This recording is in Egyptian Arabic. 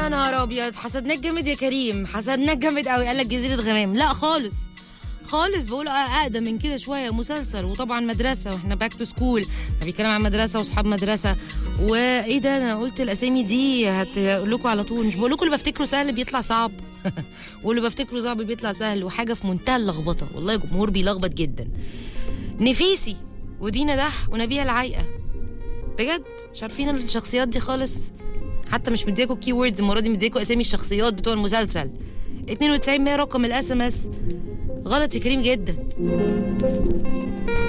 يا نهار ابيض حسدناك جامد يا كريم حسدناك جامد قوي قال لك جزيره غمام لا خالص خالص بقول اقدم من كده شويه مسلسل وطبعا مدرسه واحنا باك تو سكول بيتكلم عن مدرسه واصحاب مدرسه وايه ده انا قلت الاسامي دي هقول لكم على طول مش بقول لكم اللي بفتكره سهل بيطلع صعب واللي بفتكره صعب بيطلع سهل وحاجه في منتهى اللخبطه والله جمهور بيلخبط جدا نفيسي ودينا دح ونبيها العايقه بجد مش عارفين الشخصيات دي خالص حتى مش مديكوا كي ووردز المره دي مديكوا اسامي الشخصيات بتوع المسلسل 92 100 رقم الاس ام اس غلط يا كريم جدا